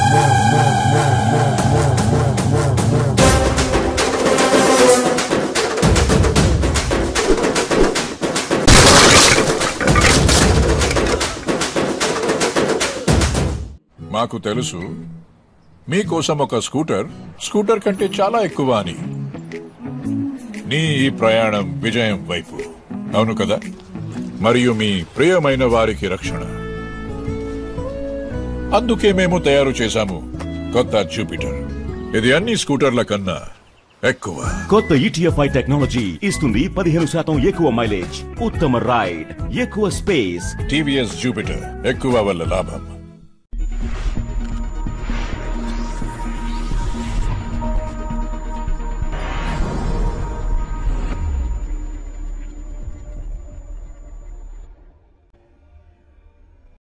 మాకు తెలుసు మీకోసం ఒక స్కూటర్ స్కూటర్ కంటే చాలా ఎక్కువ అని నీ ఈ ప్రయాణం విజయం వైపు అవును కదా మరియు మీ ప్రియమైన వారికి రక్షణ అందుకే మేము తయారు చేశాము కొత్త జూపిటర్ ఇది అన్ని స్కూటర్ల కన్నా ఎక్కువ కొత్త ఈటీఎఫ్ఐ టెక్నాలజీ ఇస్తుంది పదిహేను శాతం ఎక్కువ మైలేజ్ ఉత్తమ రైడ్ ఎక్కువ స్పేస్ టీవీఎస్ జూపిటర్ ఎక్కువ వల్ల లాభం